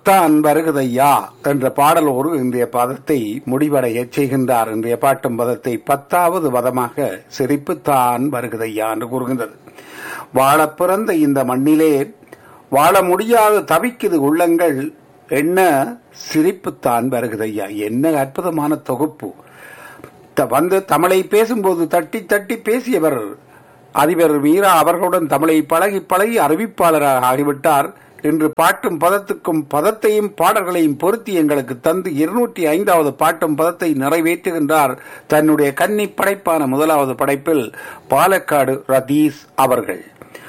சிரிப்புத்தான் வருகுதையா என்ற பாடலோடு இன்றைய பதத்தை முடிவடைய செய்கின்றார் இன்றைய பாட்டும் பதத்தை பத்தாவது பதமாக சிரிப்புத்தான் வருகுதையா என்று கூறுகின்றது வாழப் பிறந்த இந்த மண்ணிலே வாழ முடியாத தவிக்குது உள்ளங்கள் என்ன சிரிப்புத்தான் வருகுதையா என்ன அற்புதமான தொகுப்பு த- வந்து தமிழை பேசும்போது தட்டி தட்டி பேசியவர் அதிபர் வீரா அவர்களுடன் தமிழை பழகி பழகி அறிவிப்பாளராக ஆகிவிட்டார் இன்று பாட்டும் பதத்துக்கும் பதத்தையும் பாடல்களையும் பொருத்தி எங்களுக்கு தந்து இருநூற்றி ஐந்தாவது பாட்டும் பதத்தை நிறைவேற்றுகின்றார் தன்னுடைய கன்னி படைப்பான முதலாவது படைப்பில் பாலக்காடு ரதீஸ் அவர்கள்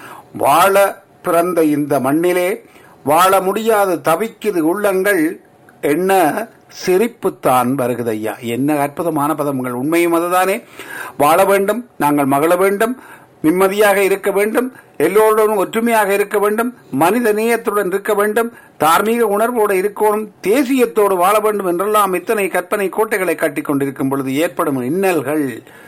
வாழ பிறந்த இந்த மண்ணிலே வாழ முடியாத தவிக்குது உள்ளங்கள் என்ன சிரிப்புத்தான் வருகுதையா என்ன அற்புதமான பதங்கள் உண்மையும் அதுதானே வாழ வேண்டும் நாங்கள் மகள வேண்டும் நிம்மதியாக இருக்க வேண்டும் எல்லோருடன் ஒற்றுமையாக இருக்க வேண்டும் மனித நேயத்துடன் இருக்க வேண்டும் தார்மீக உணர்வோடு இருக்கணும் தேசியத்தோடு வாழ வேண்டும் என்றெல்லாம் இத்தனை கற்பனை கோட்டைகளை கட்டிக் கொண்டிருக்கும் பொழுது ஏற்படும் இன்னல்கள்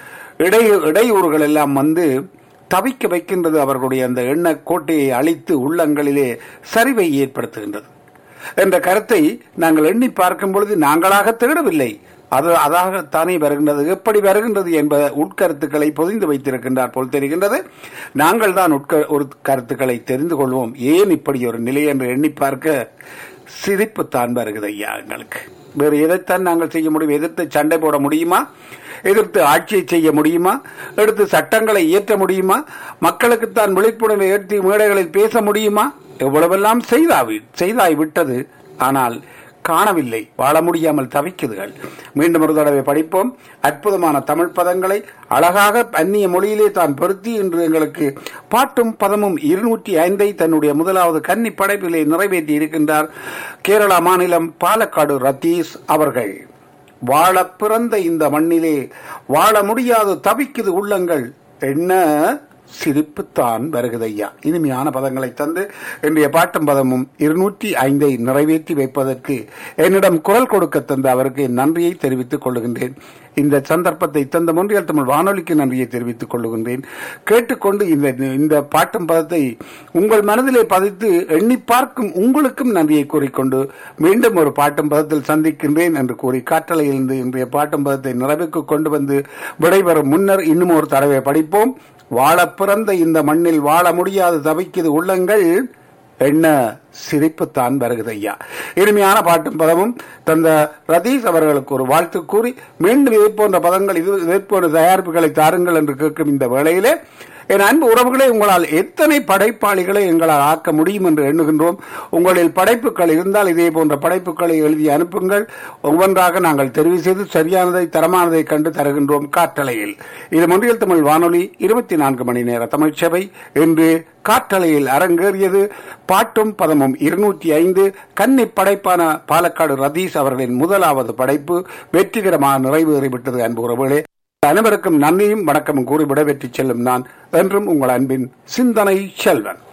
இடை இடையூறுகள் எல்லாம் வந்து தவிக்க வைக்கின்றது அவர்களுடைய அந்த எண்ண கோட்டையை அழித்து உள்ளங்களிலே சரிவை ஏற்படுத்துகின்றது என்ற கருத்தை நாங்கள் எண்ணி பார்க்கும் பொழுது நாங்களாக தேடவில்லை அது அதாகத்தானே வருகின்றது எப்படி வருகின்றது என்ப உட்கருத்துக்களை பொதிந்து வைத்திருக்கின்றார் போல் தெரிகின்றது நாங்கள் தான் உட்க ஒரு கருத்துக்களை தெரிந்து கொள்வோம் ஏன் இப்படி ஒரு நிலை என்று எண்ணி பார்க்க சிரிப்புத்தான் வருகிறது ஐயா எங்களுக்கு வேறு எதைத்தான் நாங்கள் செய்ய முடியும் எதிர்த்து சண்டை போட முடியுமா எதிர்த்து ஆட்சியை செய்ய முடியுமா எடுத்து சட்டங்களை இயற்ற முடியுமா மக்களுக்குத்தான் விழிப்புணர்வை ஏற்றி மேடைகளில் பேச முடியுமா எவ்வளவெல்லாம் செய்தாவி செய்தாய் விட்டது ஆனால் காணவில்லை வாழ முடியாமல் தவிக்குதுகள் மீண்டும் ஒரு தடவை படிப்போம் அற்புதமான தமிழ் பதங்களை அழகாக அந்நிய மொழியிலே தான் பொருத்தி இன்று எங்களுக்கு பாட்டும் பதமும் இருநூற்றி ஐந்தை தன்னுடைய முதலாவது கன்னி படைப்பிலே நிறைவேற்றி இருக்கின்றார் கேரளா மாநிலம் பாலக்காடு ரத்தீஸ் அவர்கள் வாழ பிறந்த இந்த மண்ணிலே வாழ முடியாது தவிக்குது உள்ளங்கள் என்ன சிரிப்புத்தான் வருகுதையா இனிமையான பதங்களை தந்து இன்றைய பாட்டும் பதமும் இருநூற்றி ஐந்தை நிறைவேற்றி வைப்பதற்கு என்னிடம் குரல் கொடுக்க தந்த அவருக்கு என் நன்றியை தெரிவித்துக் கொள்ளுகின்றேன் இந்த சந்தர்ப்பத்தை தந்த முன்றியல் தமிழ் வானொலிக்கு நன்றியை தெரிவித்துக் கொள்ளுகின்றேன் கேட்டுக்கொண்டு இந்த இந்த பாட்டும் பதத்தை உங்கள் மனதிலே பதித்து எண்ணி பார்க்கும் உங்களுக்கும் நன்றியை கூறிக்கொண்டு மீண்டும் ஒரு பாட்டும் பதத்தில் சந்திக்கின்றேன் என்று கூறி காற்றலையிலிருந்து இன்றைய பாட்டும் பதத்தை நிறைவுக்கு கொண்டு வந்து விடைபெறும் முன்னர் இன்னும் ஒரு தடவை படிப்போம் வாழ பிறந்த இந்த மண்ணில் வாழ முடியாது தவிக்குது உள்ளங்கள் என்ன சிரிப்புத்தான் வருகிறது ஐயா இனிமையான பாட்டும் பதமும் தந்த ரதீஷ் அவர்களுக்கு ஒரு வாழ்த்து கூறி மீண்டும் இதை போன்ற பதங்கள் இது இதை போன்ற தயாரிப்புகளை தாருங்கள் என்று கேட்கும் இந்த வேளையிலே என் அன்பு உறவுகளே உங்களால் எத்தனை படைப்பாளிகளை எங்களால் ஆக்க முடியும் என்று எண்ணுகின்றோம் உங்களில் படைப்புகள் இருந்தால் இதே போன்ற படைப்புகளை எழுதி அனுப்புங்கள் ஒவ்வொன்றாக நாங்கள் தெரிவு செய்து சரியானதை தரமானதை கண்டு தருகின்றோம் காற்றலையில் இது மொழியல் தமிழ் வானொலி இருபத்தி நான்கு மணி நேர தமிழ் சேவை என்று காற்றலையில் அரங்கேறியது பாட்டும் பதமும் இருநூற்றி ஐந்து கன்னி படைப்பான பாலக்காடு ரதீஷ் அவர்களின் முதலாவது படைப்பு வெற்றிகரமாக நிறைவேறிவிட்டது அன்பு உறவுகளே அனைவருக்கும் நன்றியும் வணக்கமும் கூறி விடைபெற்றுச் செல்லும் நான் என்றும் உங்கள் அன்பின் சிந்தனை செல்வன்